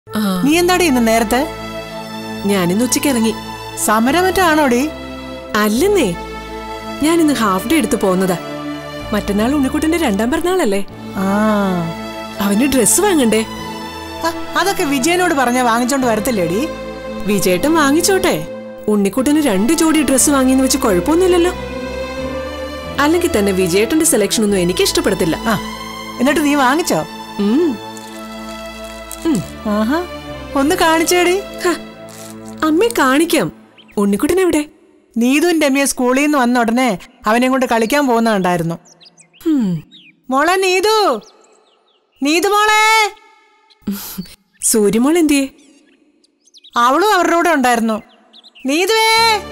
ആ നീ എന്താടി ഇന്ന് നേരത്തെ ഞാനിന്ന് ഉച്ചയ്ക്ക് ഇറങ്ങി സമരം മറ്റാണോടി അല്ലെന്നേ ഞാനിന്ന് ഹാഫ് ഡേ എടുത്ത് പോന്നതാ മറ്റന്നാൾ ഉണ്ണിക്കുട്ടന്റെ രണ്ടാം പിറന്നാളല്ലേ ആ അവന് ഡ്രസ്സ് വാങ്ങണ്ടേ ആ, അതൊക്കെ വിജയനോട് പറഞ്ഞ വാങ്ങിച്ചോണ്ട് വരത്തില്ലേടി വിജയേട്ടൻ വാങ്ങിച്ചോട്ടെ ഉണ്ണിക്കുട്ടന് രണ്ട് ജോഡി ഡ്രസ്സ് വാങ്ങിയെന്ന് വെച്ച് കുഴപ്പമൊന്നുമില്ലല്ലോ അല്ലെങ്കിൽ തന്നെ വിജയേട്ടന്റെ സെലക്ഷൻ ഒന്നും എനിക്ക് ഇഷ്ടപ്പെടത്തില്ല ആ എന്നിട്ട് നീ വാങ്ങിച്ചോ ഉം. ആഹാ ഒന്ന് കാണിച്ചേടി ഹ, അമ്മയെ കാണിക്കാം ഉണ്ണിക്കുട്ടൻ എവിടെ നീതും രമ്യ സ്കൂളിൽ നിന്ന് വന്ന ഉടനെ അവനെ കൊണ്ട് കളിക്കാൻ പോകുന്ന കണ്ടായിരുന്നു ഹും. മോളെ നീതു നീതു മോളെ സൂര്യമോൾ എന്തിയേ അവളും അവരുടെ കൂടെ ഉണ്ടായിരുന്നു നീതുവേ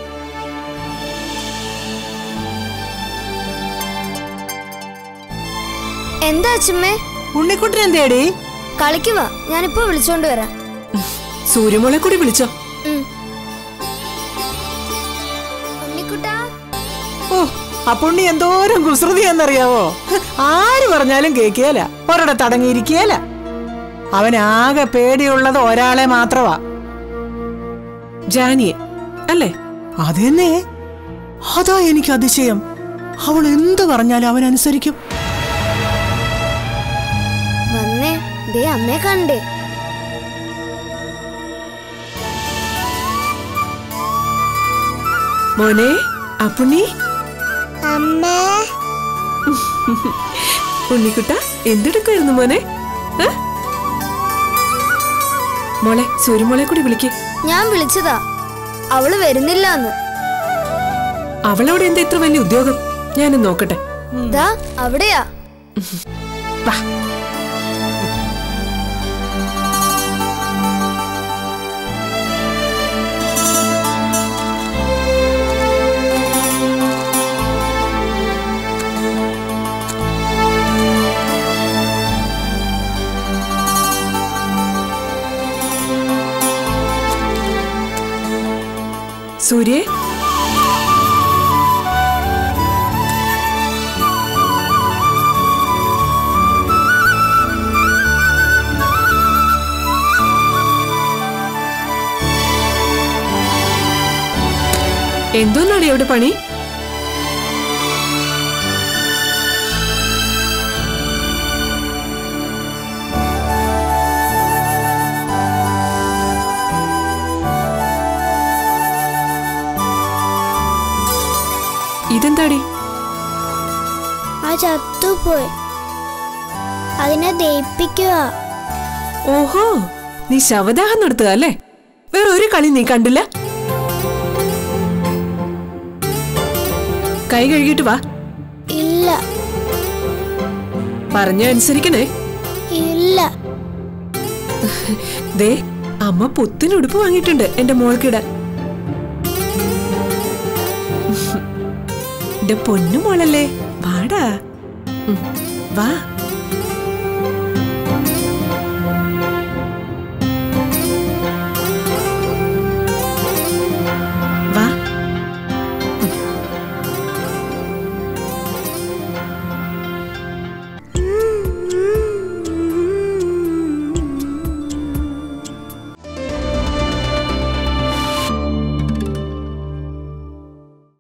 എന്താ അച്ഛമ്മേ ഉണ്ണിക്കുട്ടൻ എന്തേടി കളിക്കുവാ ഞാനിപ്പോ വിളിച്ചോണ്ട് വരാം സൂര്യമോളെ കൂടി വിളിച്ചോ ഉം. ഉണ്ണിക്കുട്ടാ ഓ അപ്പുണ്ണി എന്തോരം കുസൃതിയെന്നറിയാവോ ഹ്, ആര് പറഞ്ഞാലും കേക്കേല ഒരിടത്ത് അടങ്ങിയിരിക്കേല അവനാകെ പേടിയുള്ളത് ഒരാളെ മാത്രമാ ജാനിയെ അല്ലേ അതെന്നെ അതാ എനിക്ക് അതിശയം അവൾ എന്ത് പറഞ്ഞാലും അവൻ അനുസരിക്കും വന്നേ ദേ അമ്മയെ കണ്ടേ മോനെ അപ്പുണ്ണി അമ്മേ ഉണ്ണിക്കുട്ട എന്തെടുക്കായിരുന്നു മോനെ ഏ? മോളെ സൂര്യമോളെ കൂടി വിളിക്ക് ഞാൻ വിളിച്ചതാ അവള് വരുന്നില്ല എന്ന് അവളവിടെ എന്താ ഇത്ര വലിയ ഉദ്യോഗം ഞാനും നോക്കട്ടെ ദാ അവിടെയാ വാ സൂര്യേ എന്തോന്നാണ് ഇവിടെ പണി ഇതെന്താടി ആ ചത്തുപോയി അതിനെ ദയിപ്പിക്കുക ഓഹോ നീ ശവദാഹം നടത്തുക അല്ലേ വേറെ ഒരു കളി നീ കണ്ടില്ല കൈ കഴുകിയിട്ട് വാ ഇല്ല പറഞ്ഞ അനുസരിക്കണേ ഇല്ല ദേ അമ്മ പുത്തിന് ഉടുപ്പ് വാങ്ങിയിട്ടുണ്ട് എന്റെ മോൾക്കിടാൻ എന്റെ പൊന്നു മോളല്ലേ വാടാ ഉം, വാ